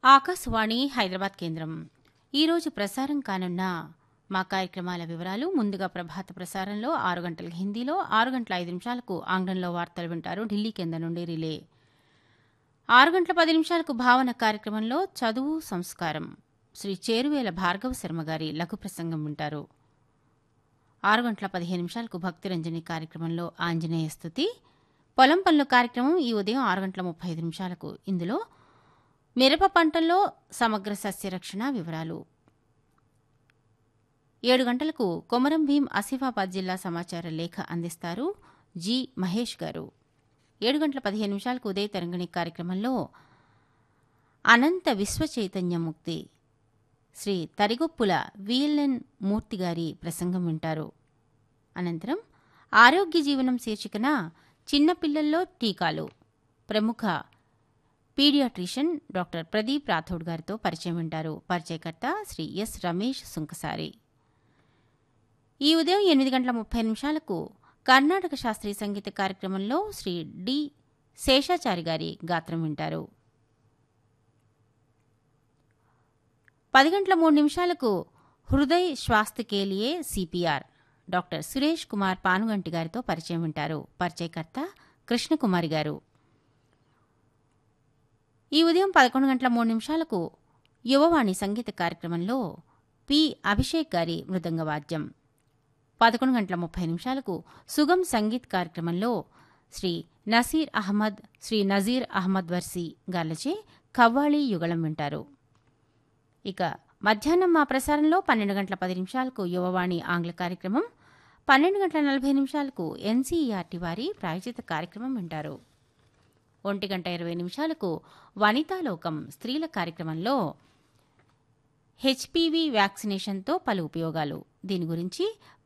ఆకాశవాణి హైదరాబాద్ కేంద్రం ఈరోజు ప్రసారం కానున్న మా కార్యక్రమాల వివరాలు ముందుగా ప్రభాత ప్రసారంలో ఆరు గంటలకు హిందీలో ఆరు గంటల ఐదు నిమిషాలకు ఆంగ్లంలో వార్తలు వింటారు ఢిల్లీ కేంద్రం నుండి రిలే ఆరు గంటల పది నిమిషాలకు భావన కార్యక్రమంలో చదువు సంస్కారం శ్రీ చేరువేల భార్గవ శర్మ గారి లఘు ప్రసంగం వింటారు ఆరు గంటల పదిహేను నిమిషాలకు భక్తిరంజని కార్యక్రమంలో ఆంజనేయ స్థుతి పొలం పనుల కార్యక్రమం ఈ ఉదయం ఆరు గంటల ముప్పై ఐదు నిమిషాలకు ఇందులో మిరప పంటల్లో సమగ్ర సస్యరక్షణ వివరాలు ఏడు గంటలకు కొమరం భీం ఆసిఫాబాద్ జిల్లా సమాచార లేఖ అందిస్తారు జి మహేష్ గారు ఏడు గంటల పదిహేను నిమిషాలకు ఉదయ తరంగిణి కార్యక్రమంలో అనంత విశ్వ చైతన్య ముక్తి శ్రీ తరిగొప్పుల విఎల్ఎన్ మూర్తి గారి ప్రసంగం వింటారు అనంతరం ఆరోగ్య జీవనం శీర్షికన చిన్నపిల్లల్లో టీకాలు ప్రముఖ పీడియాట్రిషియన్ డాక్టర్ ప్రదీప్ రాథోడ్ గారితో పరిచయం వింటారు పరిచయకర్త శ్రీ ఎస్ రమేష్ సుంకసారి ఈ ఉదయం ఎనిమిది గంటల ముప్పై నిమిషాలకు కర్ణాటక శాస్త్రీయ సంగీత కార్యక్రమంలో శ్రీ డి శేషాచారి గారి గాత్రం వింటారు పది గంటల మూడు నిమిషాలకు హృదయ్ శ్వాస్తకేలియే సిపిఆర్ డాక్టర్ సురేష్ కుమార్ పానుగంటి గారితో పరిచయం వింటారు పరిచయకర్త కృష్ణకుమారి గారు ఈ ఉదయం పదకొండు గంటల మూడు నిమిషాలకు యువవాణి సంగీత కార్యక్రమంలో పి అభిషేక్ గారి మృదంగ వాద్యం పదకొండు గంటల ముప్పై నిమిషాలకు సుగం సంగీత్ కార్యక్రమంలో శ్రీ నసీర్ అహ్మద్ శ్రీ నజీర్ అహ్మద్ వర్సీ గార్లచే కవ్వాళీ యుగళం వింటారు ఇక మధ్యాహ్నం మా ప్రసారంలో పన్నెండు గంటల పది నిమిషాలకు యువవాణి ఆంగ్ల కార్యక్రమం పన్నెండు గంటల నలభై నిమిషాలకు ఎన్సీఈఆర్టీ వారి ప్రాయోజిత కార్యక్రమం వింటారు ఒంటి గంట ఇరవై నిమిషాలకు వనితాలోకం స్త్రీల కార్యక్రమంలో హెచ్పివి వ్యాక్సినేషన్తో పలు ఉపయోగాలు దీని గురించి